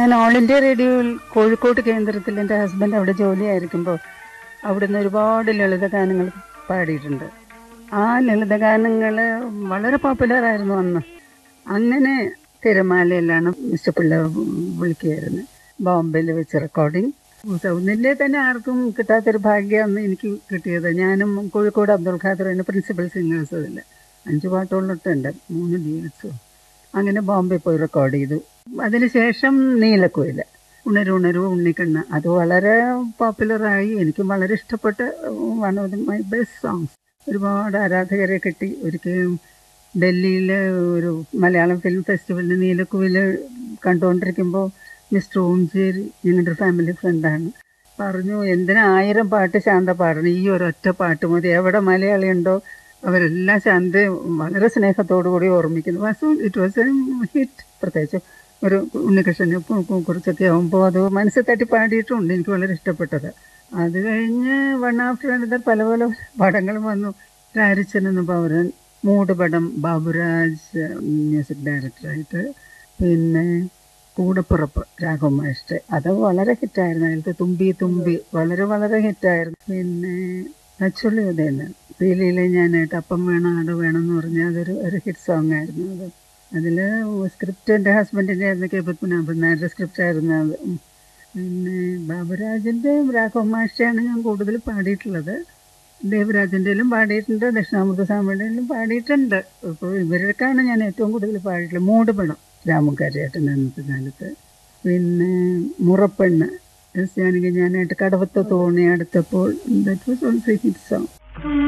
ഞാൻ all India റേഡിയോയിൽ കോഴിക്കോട് കേന്ദ്രത്തിൽ എൻ്റെ ഹസ്ബൻഡ് അവിടെ ജോലിയായിരിക്കുമ്പോൾ അവിടുന്ന് ഒരുപാട് ലളിതഗാനങ്ങൾ പാടിയിട്ടുണ്ട് ആ ലളിതഗാനങ്ങൾ വളരെ പോപ്പുലർ ആയിരുന്നു അന്ന് അങ്ങനെ തിരമാലയിലാണ് മിസ്റ്റർ പിള്ള വിളിക്കുകയായിരുന്നു ബോംബെയിൽ വെച്ച് റെക്കോർഡിങ് സൗന്ദര്യ തന്നെ ആർക്കും കിട്ടാത്തൊരു ഭാഗ്യമാണ് എനിക്ക് കിട്ടിയത് ഞാനും കോഴിക്കോട് അബ്ദുൽ ഖാദറിൻ്റെ പ്രിൻസിപ്പൽ സിംഗേഴ്സ് അതിൽ അഞ്ച് പാട്ടുകളിട്ടുണ്ട് മൂന്ന് ഡ്യൂറ്റ്സും അങ്ങനെ ബോംബെ പോയി റെക്കോർഡ് ചെയ്തു അതിനുശേഷം നീലക്കുയിൽ ഉണരു ഉണരു ഉണ്ണിക്കണ്ണ അത് വളരെ പോപ്പുലറായി എനിക്കും വളരെ ഇഷ്ടപ്പെട്ട one of my best songs ഒരുപാട് ആരാധകരെ കിട്ടി ഒരിക്കലും ഡൽഹിയിലെ ഒരു മലയാളം ഫിലിം ഫെസ്റ്റിവലിന് നീലക്കുയിൽ കണ്ടുകൊണ്ടിരിക്കുമ്പോൾ മിസ്റ്റർ ഓംചേരി ഞങ്ങളുടെ ഫാമിലി ഫ്രണ്ടാണ് പറഞ്ഞു എന്തിനാ ആയിരം പാട്ട് ശാന്ത പാടണം ഈ ഒരൊറ്റ പാട്ട് മതി എവിടെ മലയാളി ഉണ്ടോ അവരെല്ലാം ശാന്ത വളരെ സ്നേഹത്തോടു കൂടി ഓർമ്മിക്കുന്നു Vasu it was a hit പ്രത്യേകിച്ച് ഒരു ഉണ്ണികൃഷ്ണനെ കുറിച്ചൊക്കെ ആകുമ്പോൾ അത് മനസ്സിൽ തട്ടി പാടിയിട്ടുണ്ട് എനിക്ക് വളരെ ഇഷ്ടപ്പെട്ടത് അത് കഴിഞ്ഞ് വൺ ആഫ്റ്റർ അനദർ പല പല പടങ്ങളും വന്നു രാരിച്ചൻ എന്ന പൗരൻ മൂട് പടം ബാബുരാജ് മ്യൂസിക് ഡയറക്ടറായിട്ട് പിന്നെ കൂടപ്പുറപ്പ് രാഘവ മാസ്റ്റർ അത് വളരെ ഹിറ്റായിരുന്നു അതിലത്തെ തുമ്പി തുമ്പി വളരെ വളരെ ഹിറ്റായിരുന്നു പിന്നെ അച്ചുള്ളി ഉദയൻ പീലിയിലെ ഞാനായിട്ട് അപ്പം വേണം ആട് വേണം എന്ന് പറഞ്ഞാൽ അതൊരു ഒരു ഹിറ്റ് സോങ് ആയിരുന്നു അത് അതിൽ സ്ക്രിപ്റ്റ് എൻ്റെ ഹസ്ബൻഡിൻ്റെ ആയിരുന്നു കെ പത്മനാഭൻ നായരുടെ സ്ക്രിപ്റ്റ് ആയിരുന്നു അത് ഉം. പിന്നെ ബാബുരാജിൻ്റെയും രാഘവ മാഷ്ടയാണ് ഞാൻ കൂടുതൽ പാടിയിട്ടുള്ളത് ദേവരാജൻ്റെയിലും പാടിയിട്ടുണ്ട് ദക്ഷിണാമൃത സ്വാമിയുടെയിലും പാടിയിട്ടുണ്ട് ഇപ്പോൾ ഇവരൊക്കെയാണ് ഞാൻ ഏറ്റവും കൂടുതൽ പാടിയിട്ടുള്ളത് മൂടുപടം രാമുക്കാരിയേട്ടൻ അന്നത്തെ കാലത്ത് പിന്നെ മുറപ്പെണ്ണ് എസ് ജാനകി ഞാനായിട്ട് കടവത്ത് തോണി അടുത്തപ്പോൾ that was also hit song